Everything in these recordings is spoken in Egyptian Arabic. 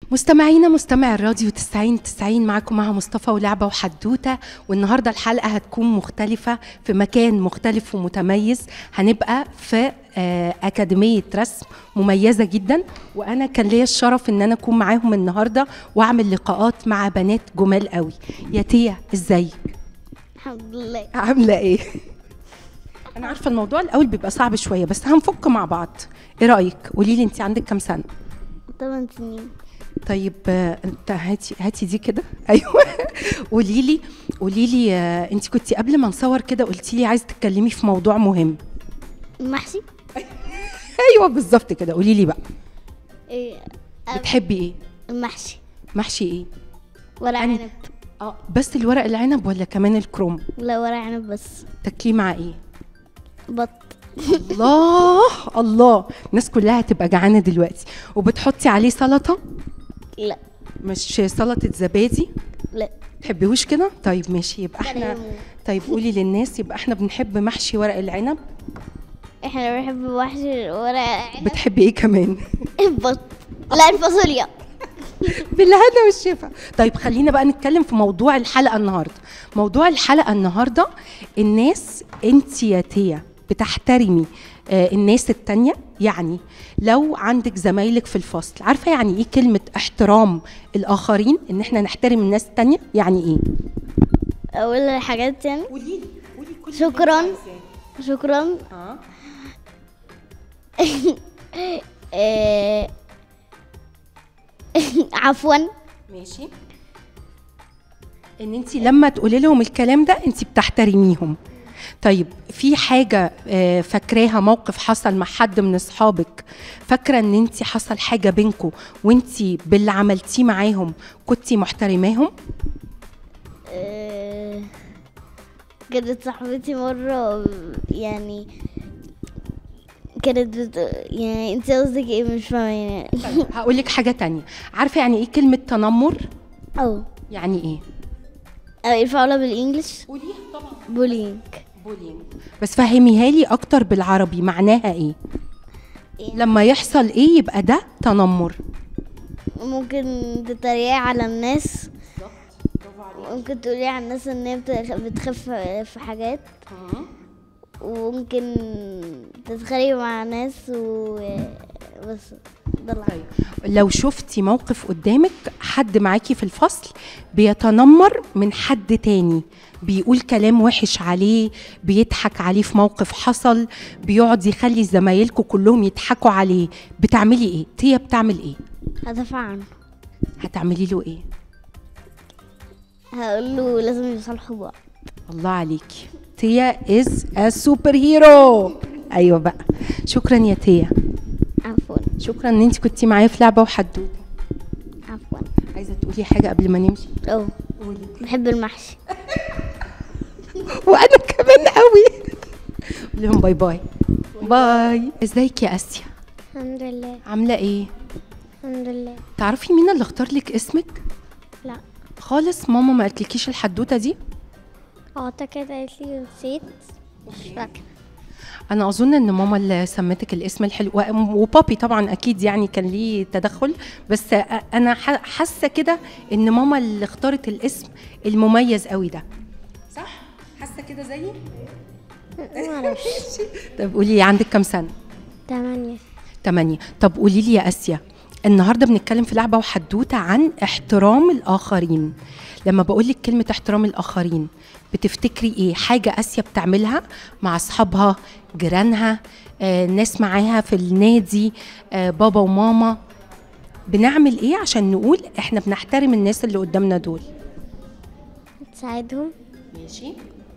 مستمعينا مستمع الراديو 90 90 معكم مها مصطفى ولعبة وحدوتة والنهاردة الحلقة هتكون مختلفة في مكان مختلف ومتميز هنبقى في آه، أكاديمية رسم مميزة جدا وأنا كان ليا الشرف إن أنا أكون معاهم النهاردة وأعمل لقاءات مع بنات جمال قوي يا تيا إزيك؟ الحمد لله عاملة إيه؟ أنا عارفة الموضوع الأول بيبقى صعب شوية بس هنفك مع بعض إيه رأيك؟ قولي لي أنت عندك كام سنة؟ 8 سنين طيب آه، انت هاتي هاتي دي كده ايوه قولي لي قولي لي آه، انت كنتي قبل ما نصور كده قلتي لي عايزه تتكلمي في موضوع مهم محشي ايوه بالظبط كده قولي لي بقى إيه بتحبي ايه المحشي محشي ايه ورق أنا- عنب اه بس الورق العنب ولا كمان الكروم لا ورق عنب بس تاكليه مع ايه بط الله الله الناس كلها هتبقى جعانه دلوقتي وبتحطي عليه سلطه لا مش سلطه زبادي لا تحبيهوش كده طيب ماشي يبقى احنا ليمون. طيب قولي للناس يبقى احنا بنحب محشي ورق العنب احنا بنحب محشي ورق عنب بتحبي ايه كمان البط لا الفاصوليا بالهنا والشفا طيب خلينا بقى نتكلم في موضوع الحلقه النهارده موضوع الحلقه النهارده الناس انت يا تيا بتحترمي آه الناس التانية يعني لو عندك زمايلك في الفصل عارفه يعني ايه كلمه احترام الاخرين ان احنا نحترم الناس التانية يعني ايه اقول الحاجات يعني قولي لي قولي كل شكرا شكرا اه إيه عفوا ماشي ان انت لما تقولي لهم الكلام ده انت بتحترميهم طيب في حاجة آه، فاكراها موقف حصل مع حد من اصحابك فاكرة ان انت حصل حاجة بينكم وانت باللي عملتيه معاهم كنتي محترماهم إيه كانت صاحبتي مرة يعني كانت بت... يعني انت قصدك ايه مش فاهمة يعني هقول لك حاجة تانية عارفة يعني ايه كلمة تنمر او يعني ايه او ينفعوا بالانجلش قوليها طبعا بولينج بولينج بس فهميها لي اكتر بالعربي معناها ايه إيه؟ لما يحصل ايه يبقى ده تنمر ممكن تتريقي على الناس ممكن تقولي على الناس ان هي بتخ- بتخف في حاجات وممكن تتخانقي مع ناس و بس ده اللي طيب لو شفتي موقف قدامك حد معاكي في الفصل بيتنمر من حد تاني بيقول كلام وحش عليه بيضحك عليه في موقف حصل بيقعد يخلي زمايلكوا كلهم يضحكوا عليه بتعملي ايه تيا بتعمل ايه هدافع عنه هتعملي له ايه هقول له لازم يصالحوا بعض الله عليكي تيا از ا سوبر هيرو ايوه بقى شكرا يا تيا عفوا شكرا ان انت كنتي معايا في لعبه وحدوته عفوا عايزه تقولي حاجه قبل ما نمشي اه بحب المحشي وانا كمان قوي قول لهم باي باي باي ازيك يا اسيا الحمد لله عامله ايه الحمد لله تعرفي مين اللي اختار لك اسمك لا خالص ماما ما قالتلكيش الحدوته دي اعتقد قالت لي نسيت مش فاكره انا اظن ان ماما اللي سمتك الاسم الحلو و- وبابي طبعا اكيد يعني كان ليه تدخل بس أ- انا ح- حاسه كده ان ماما اللي اختارت الاسم المميز قوي ده صح حاسه كده زيي معرفش طب قولي لي عندك كام سنه تمانية تمانية طب قولي لي يا اسيا النهارده بنتكلم في لعبه وحدوته عن احترام الاخرين لما بقول لك كلمه احترام الاخرين بتفتكري ايه حاجه اسيا بتعملها مع اصحابها جيرانها آه، ناس معاها في النادي آه، بابا وماما بنعمل ايه عشان نقول احنا بنحترم الناس اللي قدامنا دول تساعدهم ماشي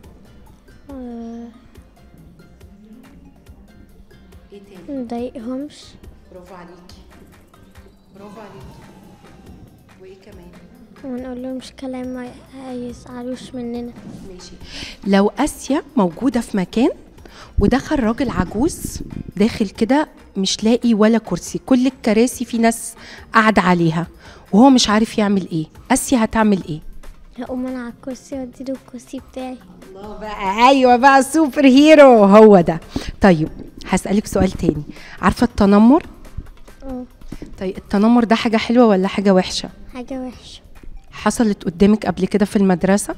ايه تاني مضايقهمش برافو عليكي برافو عليكي وايه كمان وما نقول لهمش كلام ما يزعلوش مننا ماشي لو اسيا موجوده في مكان ودخل راجل عجوز داخل كده مش لاقي ولا كرسي كل الكراسي في ناس قاعده عليها وهو مش عارف يعمل ايه اسيا هتعمل ايه هقوم انا على الكرسي واديله الكرسي بتاعي الله بقى ايوه بقى سوبر هيرو هو ده طيب هسألك سؤال تاني عارفه التنمر اه طيب التنمر ده حاجه حلوه ولا حاجه وحشه حاجة وحشة حصلت قدامك قبل كده في المدرسه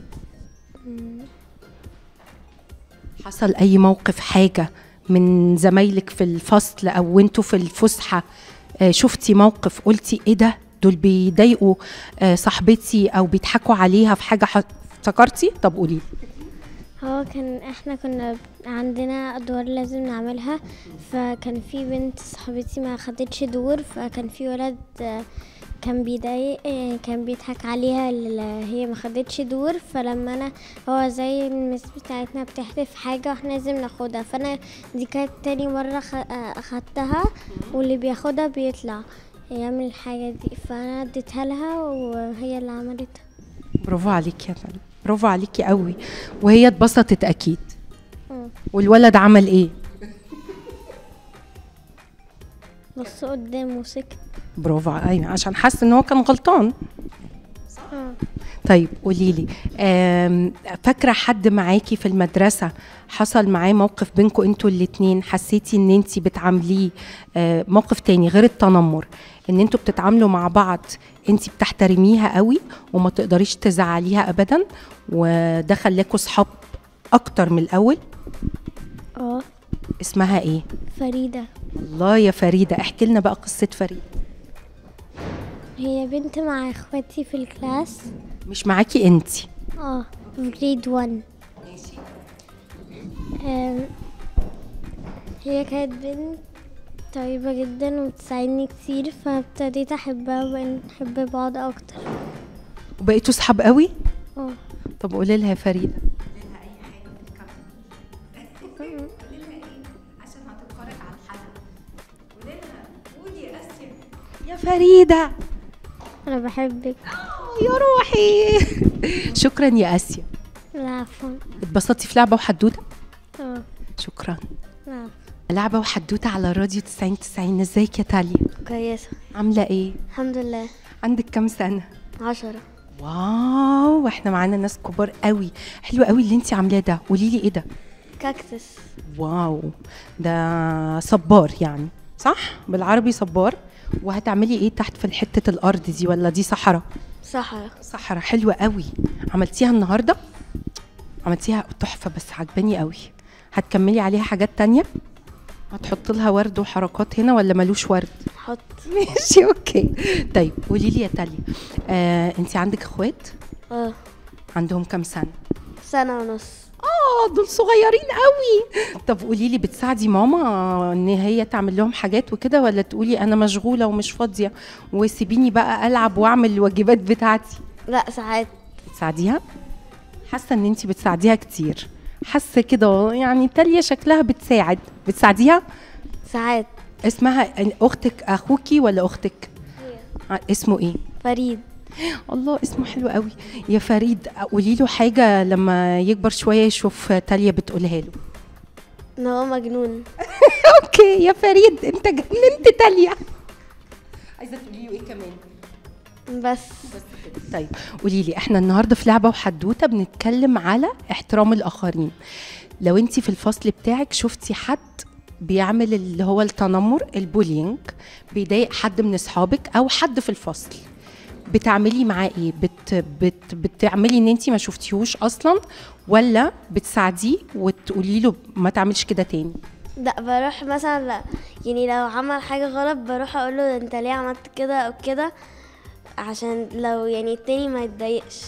حصل اي موقف حاجه من زمايلك في الفصل او انتوا في الفسحه آه، شفتي موقف قلتي ايه ده دول بيضايقوا آه، صاحبتي او بيضحكوا عليها في حاجه ح- افتكرتي طب قولي هو كان احنا كنا عندنا ادوار لازم نعملها فكان في بنت صاحبتي ما خدتش دور فكان في ولد آه، كان بيضايق يعني كان بيضحك عليها اللي هي ما خدتش دور فلما انا هو زي المس بتاعتنا بتحذف حاجه واحنا لازم ناخدها فانا دي كانت تاني مره خ- آه، اخدتها واللي بياخدها بيطلع يعمل الحاجه دي فانا اديتها لها وهي اللي عملتها برافو عليكي يا فندم برافو عليكي قوي وهي اتبسطت اكيد مم. والولد عمل ايه بص قدامه سكت برافو ع- ايوه عشان حاسس ان هو كان غلطان اه طيب قولي لي آم، فاكره حد معاكي في المدرسه حصل معاه موقف بينكم انتوا الاتنين حسيتي ان انت بتعامليه آه، موقف تاني غير التنمر ان انتوا بتتعاملوا مع بعض انت بتحترميها قوي وما تقدريش تزعليها ابدا وده خلاكوا صحاب اكتر من الاول اه اسمها ايه فريدة الله يا فريده احكي لنا بقى قصه فريده هي بنت مع اخواتي في الكلاس مش معاكي انت اه في جريد 1 آم، هي كانت بنت طيبة جدا وبتساعدني كتير فابتديت احبها وبقينا نحب بعض اكتر وبقيتوا صحاب قوي اه طب قولي لها يا فريده يا فريده انا بحبك يا روحي شكرا يا اسيا لا عفوا اتبسطتي في لعبه وحدوته اه شكرا لا لعبه وحدوته على راديو 90 90 ازيك يا تاليا كويسة عامله ايه الحمد لله عندك كام سنه عشرة واو احنا معانا ناس كبار قوي حلو قوي اللي انت عاملاه ده قولي لي ايه ده كاكتس واو ده صبار يعني صح بالعربي صبار وهتعملي ايه تحت في حته الارض دي ولا دي صحراء صحراء صحراء حلوه قوي عملتيها النهارده عملتيها تحفه بس عجباني قوي هتكملي عليها حاجات تانية هتحط لها ورد وحركات هنا ولا ملوش ورد حط ماشي اوكي طيب قولي لي يا تاليا آه انت عندك اخوات اه عندهم كام سنه سنة ونص اه دول صغيرين قوي طب قولي لي بتساعدي ماما ان هي تعمل لهم حاجات وكده ولا تقولي انا مشغوله ومش فاضيه وسيبيني بقى العب واعمل الواجبات بتاعتي لا ساعات بتساعديها حاسه ان انت بتساعديها كتير حاسه كده يعني تاليا شكلها بتساعد بتساعديها ساعات اسمها اختك اخوكي ولا اختك ع- اسمه ايه فريد الله اسمه حلو قوي يا فريد قولي له حاجه لما يكبر شويه يشوف تاليا بتقولها له ان هو مجنون اوكي يا فريد انت جننت تاليا عايزه تقولي له ايه كمان بس طيب قولي لي احنا النهارده في لعبه وحدوته بنتكلم على احترام الاخرين لو انت في الفصل بتاعك شفتي حد بيعمل اللي هو التنمر البولينج بيضايق حد من اصحابك او حد في الفصل بتعملي معاه ايه بت بت بتعملي ان انت ما شفتيهوش اصلا ولا بتساعديه وتقولي له ما تعملش كده تاني لا بروح مثلا لا يعني لو عمل حاجة غلط بروح اقول له انت ليه عملت كده او كده عشان لو يعني التاني ما يتضايقش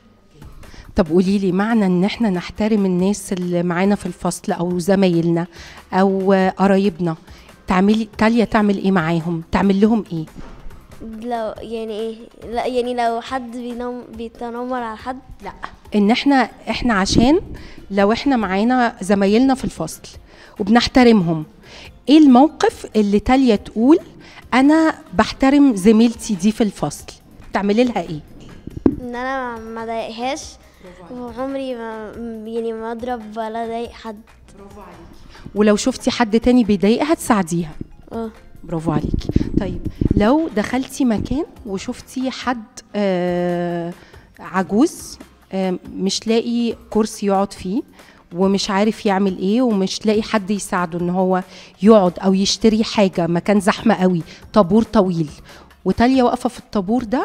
طب قولي لي معنى ان احنا نحترم الناس اللي معانا في الفصل او زمايلنا او قرايبنا تعملي تاليا تعمل ايه معاهم تعمل لهم ايه لو يعني ايه لا يعني لو حد بينم بيتنمر على حد لا ان احنا احنا عشان لو احنا معانا زمايلنا في الفصل وبنحترمهم ايه الموقف اللي تاليا تقول انا بحترم زميلتي دي في الفصل تعملي لها ايه ان انا ما ضايقهاش وعمري ما يعني ما اضرب ولا اضايق حد ولو شفتي حد تاني بيضايقها تساعديها اه برافو عليكي طيب لو دخلتي مكان وشفتي حد آه عجوز آه مش لاقي كرسي يقعد فيه ومش عارف يعمل ايه ومش لاقي حد يساعده ان هو يقعد او يشتري حاجه مكان زحمه قوي طابور طويل وتاليا واقفه في الطابور ده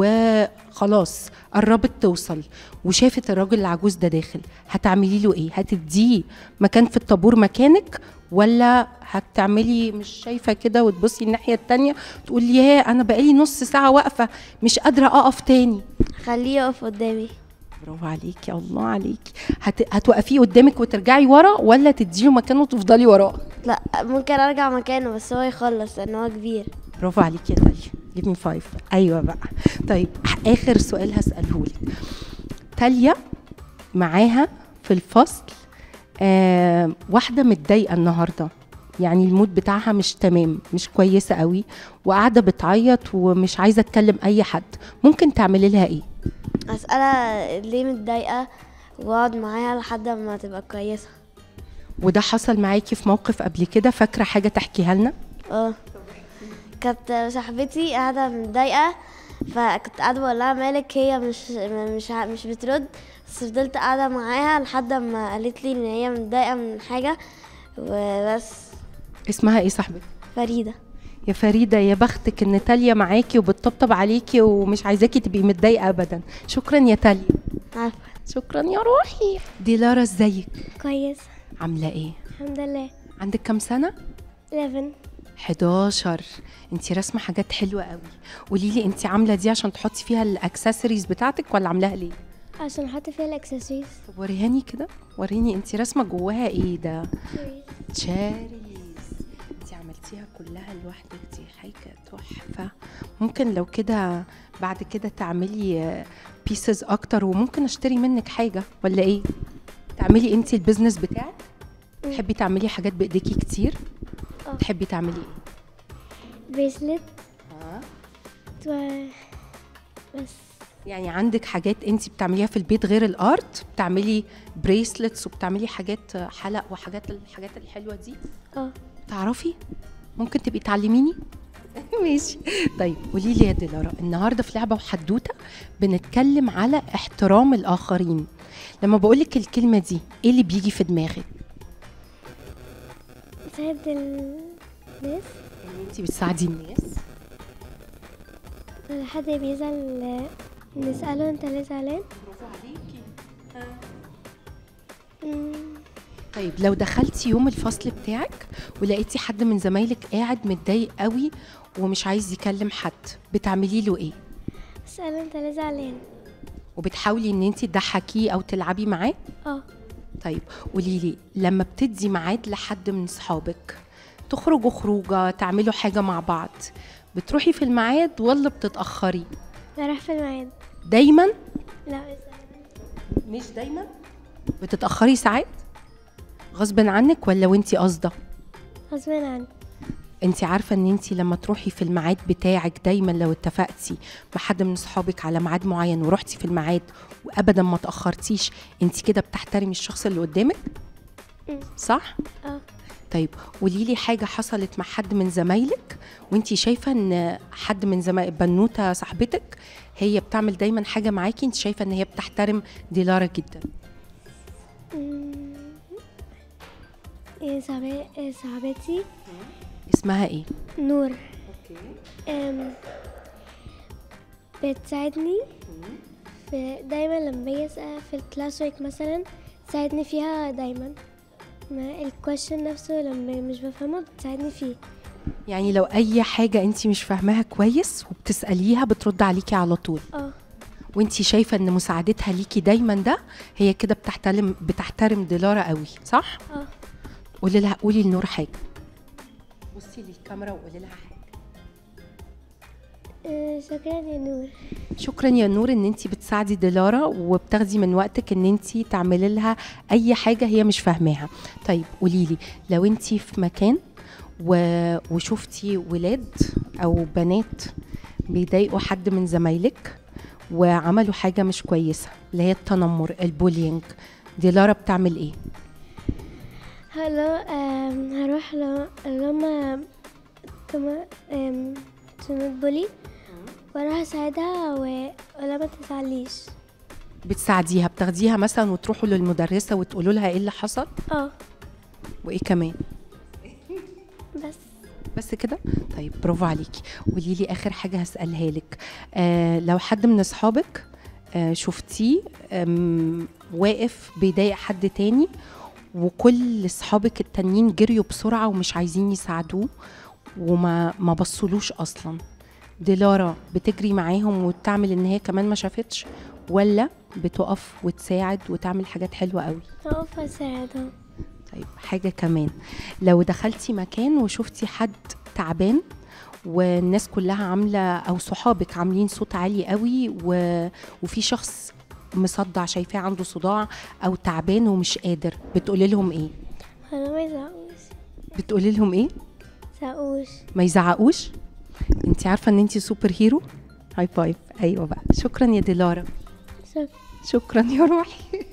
وخلاص قربت توصل وشافت الراجل العجوز ده داخل هتعملي له ايه هتديه مكان في الطابور مكانك ولا هتعملي مش شايفه كده وتبصي الناحيه التانية تقولي يا انا بقالي نص ساعه واقفه مش قادره اقف تاني خليه يقف قدامي برافو عليكي الله عليكي هت... هتوقفيه قدامك وترجعي ورا ولا تديله مكانه وتفضلي وراه لا ممكن ارجع مكانه بس هو يخلص لان هو كبير برافو عليكي يا تاليا جيب مي فايف ايوه بقى طيب اخر سؤال هساله لك تاليا معاها في الفصل آه واحده متضايقه النهارده يعني المود بتاعها مش تمام مش كويسه قوي وقاعده بتعيط ومش عايزه تكلم اي حد ممكن تعملي لها ايه اسالها ليه متضايقه واقعد معاها لحد ما تبقى كويسه وده حصل معاكي في موقف قبل كده فاكره حاجه تحكيها لنا اه كانت صاحبتي قاعده متضايقه فكنت قاعده بقول لها مالك هي مش مش ع- مش بترد بس فضلت قاعده معاها لحد ما قالت لي ان هي متضايقه من حاجه وبس اسمها ايه صاحبتك فريده يا فريده يا بختك ان تاليا معاكي وبتطبطب عليكي ومش عايزاكي تبقي متضايقه ابدا شكرا يا تاليا عارفه شكرا يا روحي دي لارا ازيك كويس عامله ايه الحمد لله عندك كام سنه 11 11 انت راسمه حاجات حلوه قوي قولي لي انت عامله دي عشان تحطي فيها الاكسسوارز بتاعتك ولا عاملاها ليه عشان احط فيها الاكسسوارز طب وريهاني كده وريني انت راسمه جواها ايه ده تشاريز انت عملتيها كلها لوحدك دي حاجه تحفه ممكن لو كده بعد كده تعملي بيسز اكتر وممكن اشتري منك حاجه ولا ايه تعملي انت البيزنس بتاعك مم. تحبي تعملي حاجات بايديكي كتير اه. تحبي تعملي ايه بريسلت اه و... بس يعني عندك حاجات انت بتعمليها في البيت غير الارت بتعملي بريسلتس وبتعملي حاجات حلق وحاجات الحاجات الحلوه دي اه تعرفي ممكن تبقي تعلميني ماشي طيب قولي لي يا ديلارا النهارده في لعبه وحدوته بنتكلم على احترام الاخرين لما بقولك الكلمه دي ايه اللي بيجي في دماغك ساعد الناس ان انت بتساعدي الناس ولا حد بيزعل نسأله انت ليه زعلان برافو عليكي مم، طيب لو دخلتي يوم الفصل بتاعك ولقيتي حد من زمايلك قاعد متضايق قوي ومش عايز يكلم حد بتعملي له ايه اسأله انت ليه زعلان وبتحاولي ان انت تضحكيه او تلعبي معاه اه طيب قولي لي لما بتدي ميعاد لحد من صحابك تخرجوا خروجه تعملوا حاجه مع بعض بتروحي في الميعاد ولا بتتاخري بروح في الميعاد دايما لا مش دايما بتتاخري ساعات غصب عنك ولا وانتي قاصده غصب عني انت عارفه ان انت لما تروحي في الميعاد بتاعك دايما لو اتفقتي مع حد من صحابك على ميعاد معين ورحتي في الميعاد وابدا ما تاخرتيش انت كده بتحترمي الشخص اللي قدامك مم. صح اه طيب قولي لي حاجه حصلت مع حد من زمايلك وانت شايفه ان حد من زمايل بنوته صاحبتك هي بتعمل دايما حاجه معاكي انت شايفه ان هي بتحترم ديلارا جدا مم. إيه صاحبي- إيه صاحبتي اسمها ايه نور أم بتساعدني في دايما لما باجي اسال في الكلاس ورك مثلا تساعدني فيها دايما ما الكويشن نفسه لما مش بفهمه بتساعدني فيه يعني لو اي حاجه انت مش فاهماها كويس وبتساليها بترد عليكي على طول اه وانت شايفه ان مساعدتها ليكي دايما ده هي كده بتحترم بتحترم ديلارا قوي صح اه قولي لها قولي لنور حاجه بصي للكاميرا وقولي لها حاجه آه، شكرا يا نور شكرا يا نور ان انت بتساعدي ديلارا وبتاخدي من وقتك ان انت تعملي لها اي حاجه هي مش فاهماها طيب قولي لي لو انت في مكان و... وشفتي ولاد او بنات بيضايقوا حد من زمايلك وعملوا حاجه مش كويسه اللي هي التنمر البولينج ديلارا بتعمل ايه هلو أم هروح ل- لما تم أم تموت بولي واروح اساعدها واقولها ما تزعليش بتساعديها بتاخديها مثلا وتروحوا للمدرسه وتقولوا لها ايه اللي حصل اه وايه كمان بس بس كده طيب برافو عليكي قولي لي اخر حاجه هسالها لك آه لو حد من اصحابك آه شفتيه آم، واقف بيضايق حد تاني وكل اصحابك التانيين جريوا بسرعه ومش عايزين يساعدوه وما ما بصولوش اصلا ديلارا بتجري معاهم وتعمل ان هي كمان ما شافتش ولا بتقف وتساعد وتعمل حاجات حلوه قوي اقف اساعدهم طيب حاجة كمان لو دخلتي مكان وشفتي حد تعبان والناس كلها عاملة أو صحابك عاملين صوت عالي قوي و... وفي شخص مصدع شايفاه عنده صداع أو تعبان ومش قادر بتقولي لهم إيه؟ انا ما يزعقوش بتقولي لهم إيه؟ يزعقوش ما يزعقوش؟ أنت عارفة إن أنت سوبر هيرو؟ هاي فايف أيوة بقى شكرا يا ديلارا شكرا شكرا يا روحي